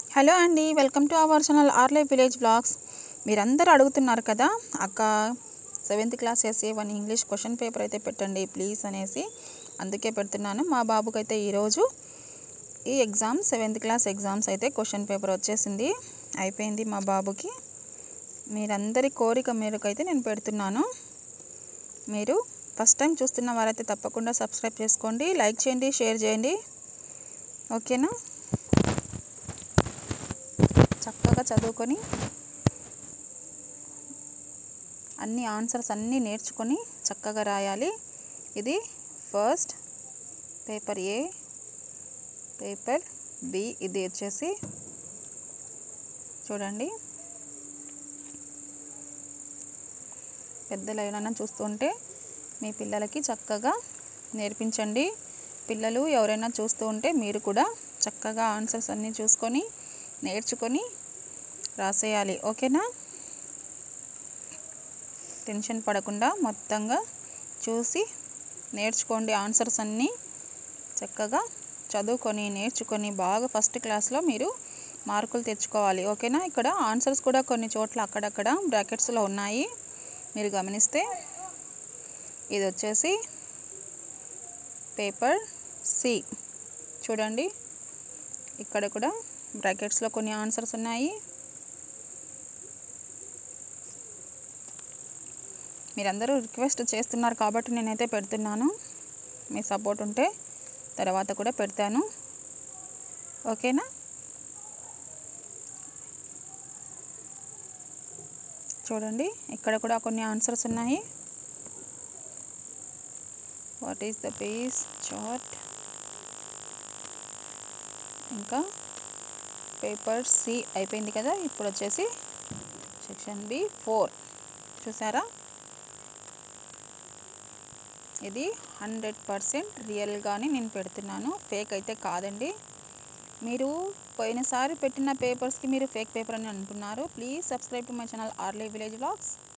hello అండి welcome to our channel Arle village blogs మీరందరూ అడుగుతున్నారు కదా అక్క seventh class SA one English question paper అయితే పెట్టండి ప్లీజ్ అనేసి అందుకే పెడుతున్నాను మా బాబుకి అయితే ఈరోజు ఈ ఎగ్జామ్ సెవెంత్ క్లాస్ ఎగ్జామ్స్ అయితే క్వశ్చన్ పేపర్ వచ్చేసింది అయిపోయింది మా బాబుకి మీరందరి కోరిక మేరకు అయితే నేను పెడుతున్నాను మీరు ఫస్ట్ టైం చూస్తున్న వారైతే తప్పకుండా సబ్స్క్రైబ్ చేసుకోండి లైక్ చేయండి షేర్ చేయండి ఓకేనా చక్కగా చదువుకొని అన్ని ఆన్సర్స్ అన్నీ నేర్చుకొని చక్కగా రాయాలి ఇది first paper A paper B ఇది వచ్చేసి చూడండి పెద్దలు ఎవరైనా చూస్తుంటే మీ పిల్లలకి చక్కగా నేర్పించండి పిల్లలు ఎవరైనా చూస్తూ ఉంటే మీరు కూడా చక్కగా ఆన్సర్స్ అన్నీ చూసుకొని నేర్చుకొని రాసేయాలి ఓకేనా టెన్షన్ పడకుండా మొత్తంగా చూసి నేర్చుకోండి ఆన్సర్స్ అన్నీ చక్కగా చదువుకొని నేర్చుకొని బాగా ఫస్ట్ క్లాస్లో మీరు మార్కులు తెచ్చుకోవాలి ఓకేనా ఇక్కడ ఆన్సర్స్ కూడా కొన్ని చోట్ల అక్కడక్కడ బ్రాకెట్స్లో ఉన్నాయి మీరు గమనిస్తే ఇది వచ్చేసి పేపర్ సి చూడండి ఇక్కడ కూడా బ్రాకెట్స్లో కొన్ని ఆన్సర్స్ ఉన్నాయి మీరందరూ రిక్వెస్ట్ చేస్తున్నారు కాబట్టి నేనైతే పెడుతున్నాను మీ సపోర్ట్ ఉంటే తర్వాత కూడా పెడతాను ఓకేనా చూడండి ఇక్కడ కూడా కొన్ని ఆన్సర్స్ ఉన్నాయి what is the pace chart ఇంకా పేపర్ సి అయిపోయింది కదా ఇప్పుడు వచ్చేసి సెక్షన్ బి ఫోర్ చూసారా ఇది హండ్రెడ్ పర్సెంట్ రియల్గానే నేను పెడుతున్నాను ఫేక్ అయితే కాదండి మీరు పోయినసారి పెట్టిన పేపర్స్కి మీరు ఫేక్ పేపర్ అని అంటున్నారు please subscribe to my channel Arle village blogs